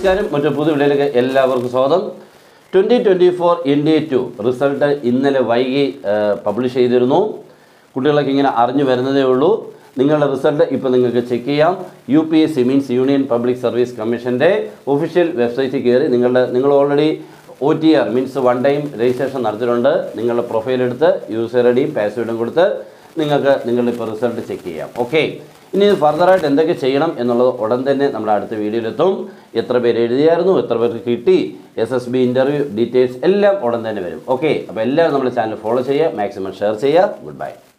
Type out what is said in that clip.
നമസ്കാരം മറ്റു പുതു വീഡിയോയിലേക്ക് എല്ലാവർക്കും സ്വാഗതം twenty twenty four India to result ഇന്നലെ വൈകി പബ്ലിഷ് ചെയ്തിരുന്നു കുട്ടികളൊക്കെ ഇങ്ങനെ അറിഞ്ഞു വരുന്നതേ ഉള്ളൂ നിങ്ങളുടെ റിസൾട്ട് ഇപ്പോൾ നിങ്ങൾക്ക് ചെക്ക് ചെയ്യാം U P S C means union public service കമ്മീഷൻ്റെ ഒഫീഷ്യൽ വെബ്സൈറ്റിൽ കയറി നിങ്ങളുടെ നിങ്ങൾ already O T R means one time registration നടത്തിയിട്ടുണ്ട് നിങ്ങളുടെ പ്രൊഫൈൽ എടുത്ത് യൂസർ ഐ ഡിയും പാസ്വേഡും കൊടുത്ത് നിങ്ങൾക്ക് നിങ്ങളുടെ ഇപ്പോൾ റിസൾട്ട് ചെക്ക് ചെയ്യാം ഓക്കെ ഇനി ഇത് ഫർദറായിട്ട് എന്തൊക്കെ ചെയ്യണം എന്നുള്ളത് ഉടൻ തന്നെ നമ്മുടെ അടുത്ത വീഡിയോയിലെത്തും എത്ര പേര് എഴുതിയായിരുന്നു എത്ര പേർക്ക് കിട്ടി S S B interview details എല്ലാം ഉടൻ തന്നെ വരും ഓക്കെ അപ്പോൾ എല്ലാവരും നമ്മുടെ ചാനൽ ഫോളോ ചെയ്യുക മാക്സിമം ഷെയർ ചെയ്യുക ഗുഡ് ബൈ